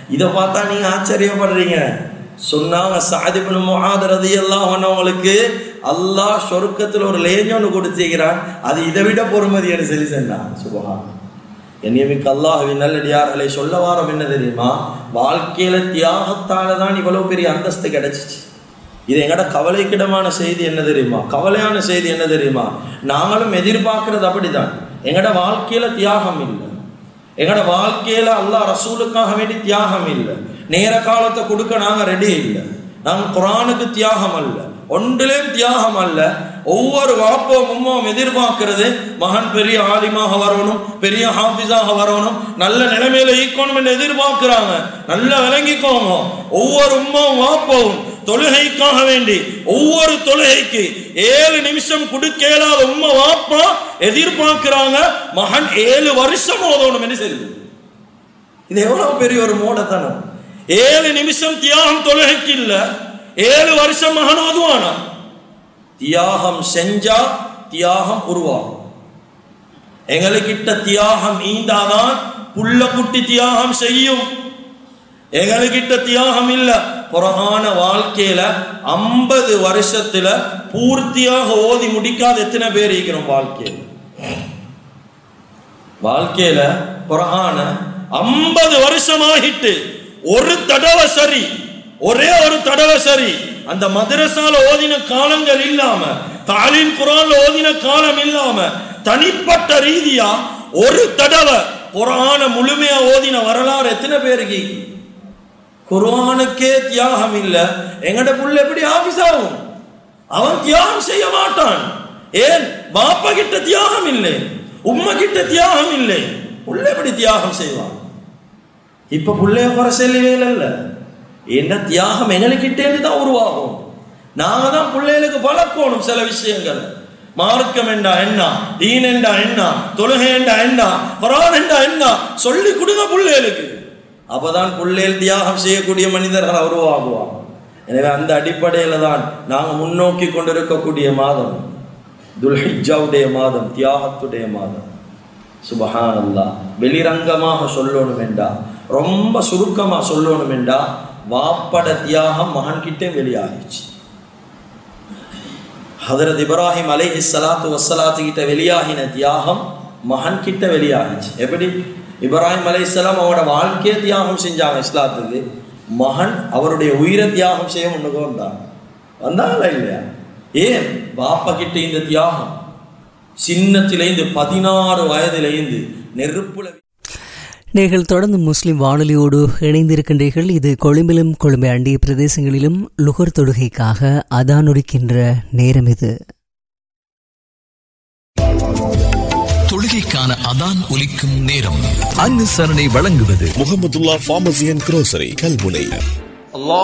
இதை பார்த்தா நீங்க ஆச்சரியப்படுறீங்க சொன்னாங்க சாதிபுன் முஆத் ரதியல்லாஹு அன்ஹுங்களுக்கு அல்லாஹ் சொர்க்கத்துல ஒரு லேஞ்ச் ஒன்று கொடுத்திருக்கிறான் அது இதை விட பொறுமதின்னு சொல்லி சொன்னான் சுபஹான் என்னையமிக்க அல்லாஹுவின் நல்லடியார்களை சொல்ல வாரம் என்ன தெரியுமா வாழ்க்கையில தியாகத்தால தான் இவ்வளவு பெரிய அந்தஸ்து கிடைச்சிச்சு இது எங்கட கவலைக்கிடமான செய்தி என்ன தெரியுமா கவலையான செய்தி என்ன தெரியுமா நாங்களும் எதிர்பார்க்கறது அப்படிதான் எங்கட வாழ்க்கையில தியாகம் இல்லை எங்கட வாழ்க்கையில அல்லாஹ் ரசூலுக்காக வேண்டி தியாகம் இல்லை நேர காலத்தை கொடுக்க நாங்க ரெடி இல்லை நாங்க குரானுக்கு தியாகம் அல்ல ஒன்றிலேயும் தியாகம் அல்ல ஒவ்வொரு வாப்போம் உம்மாவும் எதிர்பார்க்கிறது மகன் பெரிய ஆலிமாக வரணும் பெரிய ஹாஃபிஸாக வரணும் நல்ல நிலைமையில ஈக்கணும் என்று எதிர்பார்க்கிறாங்க நல்லா விளங்கிக்கோங்க ஒவ்வொரு உம்மாவும் வாப்போவும் தொழுகைக்காக வேண்டி ஒவ்வொரு தொழுகைக்கு ஏழு நிமிஷம் கொடுக்க இயலாத உம்மா வாப்பா எதிர்பார்க்கிறாங்க மகன் ஏழு வருஷம் ஓதணும் என்று சொல்லி இது எவ்வளவு பெரிய ஒரு மூடத்தனம் ஏழு நிமிஷம் தியாகம் தொழுகைக்கு இல்ல ஏழு வருஷம் மகன் ஓதுவானா தியாகம் செஞ்சா தியாகம் உருவாகும் எங்களுக்கிட்ட தியாகம் ஈந்தாதான் புள்ள குட்டி தியாகம் செய்யும் எங்களுக்கிட்ட தியாகம் இல்ல புறமான வாழ்க்கையில ஐம்பது வருஷத்துல பூர்த்தியாக ஓதி முடிக்காத எத்தனை பேர் இருக்கிறோம் வாழ்க்கையில வாழ்க்கையில புறகான ஐம்பது வருஷம் ஆகிட்டு ஒரு தடவை சரி ஒரே ஒரு தடவை சரி அந்த மதரசால ஓதின காலங்கள் இல்லாம தாலின் குரான்ல ஓதின காலம் இல்லாம தனிப்பட்ட ரீதியா ஒரு தடவை குரான முழுமையா ஓதின வரலாறு எத்தனை பேருக்கு குரானுக்கே தியாகம் இல்ல எங்கட புள்ள எப்படி ஆபீஸ் ஆகும் அவன் தியாகம் செய்ய மாட்டான் ஏன் பாப்பா கிட்ட தியாகம் இல்லை உம்மா கிட்ட தியாகம் இல்லை புள்ள எப்படி தியாகம் செய்வான் இப்ப புள்ளைய குறை சொல்லவே இல்ல என்ன தியாகம் எங்களுக்கிட்டேருந்து தான் உருவாகும் நாங்க தான் பிள்ளைகளுக்கு பழக்கணும் சில விஷயங்கள் மார்க்கம் என்றா என்ன தீன் என்றா என்ன தொழுகை என்றா என்ன பரான் என்றா என்ன சொல்லி கொடுங்க பிள்ளைகளுக்கு அப்பதான் பிள்ளைகள் தியாகம் செய்யக்கூடிய மனிதர்கள் உருவாகுவாங்க எனவே அந்த அடிப்படையில தான் நாங்க முன்னோக்கி கொண்டிருக்கக்கூடிய மாதம் துல்ஹிஜாவுடைய மாதம் தியாகத்துடைய மாதம் சுபஹான் அல்லா வெளிரங்கமாக சொல்லணும் என்றா ரொம்ப சுருக்கமா சொல்லணும் என்றா வாப்பட தியாகம் மகன் கிட்டே வெளியாகிச்சு ஹதரத் இப்ராஹிம் அலைஹி ஸலாத்து வஸ்ஸலாத்து கிட்ட வெளியாகின தியாகம் மகன் கிட்ட வெளியாகிச்சு எப்படி இப்ராஹிம் அலைஹிஸ்ஸலாம் அவரோட வாழ்க்கையை தியாகம் செஞ்சாங்க இஸ்லாத்துக்கு மகன் அவருடைய உயிரை தியாகம் செய்ய முன்னுக்கு வந்தாங்க வந்தாங்களா இல்லையா ஏன் பாப்பா கிட்ட இந்த தியாகம் சின்னத்திலேந்து பதினாறு வயதிலேந்து நெருப்புல நீங்கள் தொடர்ந்து முஸ்லிம் வானொலியோடு இணைந்திருக்கின்றீர்கள் இது கொழும்பிலும் கொழும்பை அண்டிய பிரதேசங்களிலும் லுகர் தொடுகைக்காக அதானொடுக்கின்ற நேரம் இது தொழுகைக்கான அதான் ஒலிக்கும் நேரம் அனுசரணை வழங்குவது Mohamedulla pharmacy and grocery Kalmunai